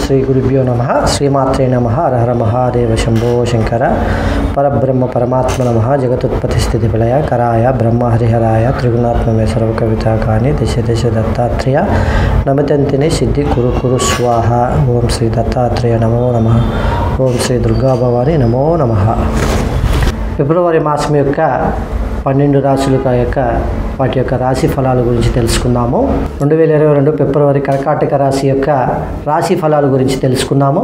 శ్రీ గురుభ్యో నమ శ్రీమాత్రే నమ హర మహాదేవ శంభో శంకర పరబ్రహ్మ పరమాత్మ నమ జగతుత్పత్తి స్థితి ప్రళయ కరాయ బ్రహ్మ హరిహరాయ త్రిగుణాత్మమే సర్వ కవితాకాని దిశ దిశ దత్తాత్రేయ నమితంతిని సిద్ధి కురు కురు స్వాహ ఓం శ్రీ దత్తాత్రేయ నమో నమ ఓం శ్రీ దుర్గా భవాని నమో నమ ఫిబ్రవరి మాసం యొక్క పన్నెండు రాశుల యొక్క వాటి యొక్క రాశి ఫలాల గురించి తెలుసుకుందాము రెండు వేల ఇరవై రెండు ఫిబ్రవరి కర్కాటక రాశి యొక్క రాశి ఫలాల గురించి తెలుసుకుందాము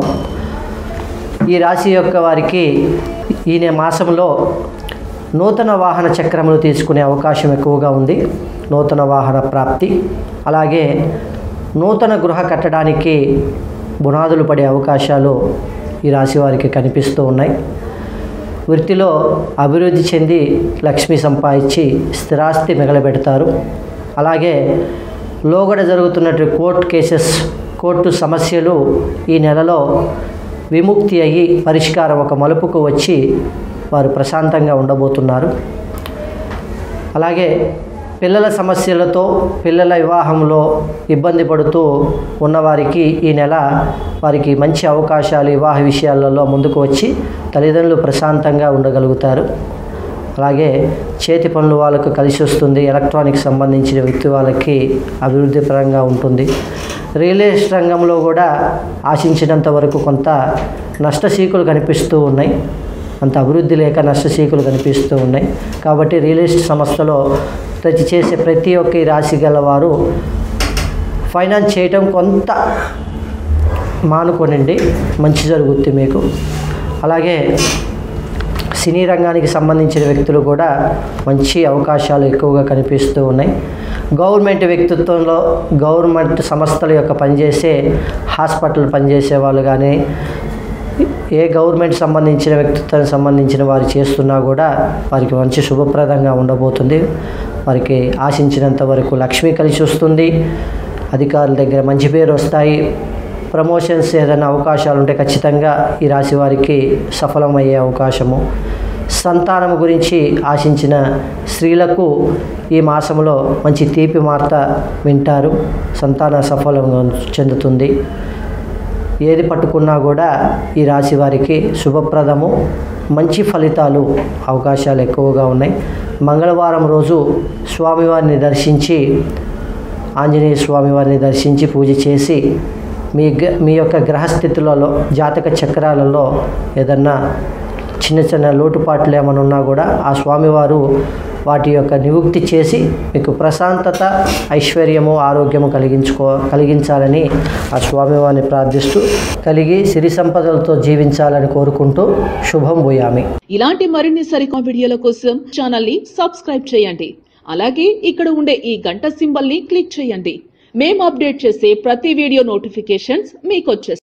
ఈ రాశి యొక్క వారికి ఈయన మాసంలో నూతన వాహన చక్రములు తీసుకునే అవకాశం ఎక్కువగా ఉంది నూతన వాహన ప్రాప్తి అలాగే నూతన గృహ కట్టడానికి బునాదులు పడే అవకాశాలు ఈ రాశి వారికి కనిపిస్తూ ఉన్నాయి వృత్తిలో అభివృద్ధి చెంది లక్ష్మి సంపాదించి స్థిరాస్తి మిగలబెడతారు అలాగే లోగడ జరుగుతున్నట్టు కోర్టు కేసెస్ కోర్టు సమస్యలు ఈ నెలలో విముక్తి అయ్యి పరిష్కారం ఒక మలుపుకు వచ్చి వారు ప్రశాంతంగా ఉండబోతున్నారు అలాగే పిల్లల సమస్యలతో పిల్లల వివాహంలో ఇబ్బంది పడుతూ ఉన్నవారికి ఈ నెల వారికి మంచి అవకాశాలు వివాహ విషయాలలో ముందుకు వచ్చి తల్లిదండ్రులు ప్రశాంతంగా ఉండగలుగుతారు అలాగే చేతి పనులు వాళ్ళకు కలిసి వస్తుంది ఎలక్ట్రానిక్ సంబంధించిన వ్యక్తి వాళ్ళకి అభివృద్ధి పరంగా ఉంటుంది రియల్ ఎస్టేట్ రంగంలో కూడా ఆశించినంత వరకు కొంత నష్టసీకులు కనిపిస్తూ ఉన్నాయి అంత అభివృద్ధి లేక నష్టసీకులు కనిపిస్తూ ఉన్నాయి కాబట్టి రియల్ ఎస్టేట్ సంస్థలో ప్రతి చేసే ప్రతి ఒక్క ఈ రాశి గల వారు ఫైనాన్స్ చేయటం కొంత మానుకోనండి మంచి జరుగుద్ది మీకు అలాగే సినీ రంగానికి సంబంధించిన వ్యక్తులు కూడా మంచి అవకాశాలు ఎక్కువగా కనిపిస్తూ ఉన్నాయి గవర్నమెంట్ వ్యక్తిత్వంలో గవర్నమెంట్ సంస్థల యొక్క పనిచేసే హాస్పిటల్ పనిచేసే వాళ్ళు కానీ ఏ గవర్నమెంట్ సంబంధించిన వ్యక్తిత్వానికి సంబంధించిన వారు చేస్తున్నా కూడా వారికి మంచి శుభప్రదంగా ఉండబోతుంది వారికి ఆశించినంత వరకు లక్ష్మి కలిసి వస్తుంది అధికారుల దగ్గర మంచి పేరు వస్తాయి ప్రమోషన్స్ ఏదైనా అవకాశాలు ఉంటే ఖచ్చితంగా ఈ రాశి వారికి సఫలమయ్యే అవకాశము సంతానం గురించి ఆశించిన స్త్రీలకు ఈ మాసంలో మంచి తీపి వార్త వింటారు సంతాన సఫలం చెందుతుంది ఏది పట్టుకున్నా కూడా ఈ రాశి వారికి శుభప్రదము మంచి ఫలితాలు అవకాశాలు ఎక్కువగా ఉన్నాయి మంగళవారం రోజు స్వామివారిని దర్శించి ఆంజనేయ స్వామివారిని దర్శించి పూజ చేసి మీ గ- మీ యొక్క గ్రహస్థితులలో జాతక చక్రాలలో ఏదన్నా చిన్న చిన్న లోటుపాట్లు ఏమైనా ఉన్నా కూడా ఆ స్వామివారు వాటి యొక్క నివృత్తి చేసి మీకు ప్రశాంతత ఐశ్వర్యము ఆరోగ్యము కలిగించుకో కలిగించాలని ఆ స్వామివారిని ప్రార్థిస్తూ కలిగి సిరి సంపదలతో జీవించాలని కోరుకుంటూ శుభం భూయామి ఇలాంటి మరిన్ని సరికొత్త వీడియోల కోసం ఛానల్ ని సబ్స్క్రైబ్ చేయండి అలాగే ఇక్కడ ఉండే ఈ గంట సింబల్ ని క్లిక్ చేయండి మేము అప్డేట్ చేసే ప్రతి వీడియో నోటిఫికేషన్స్ మీకు వచ్చేస్తాయి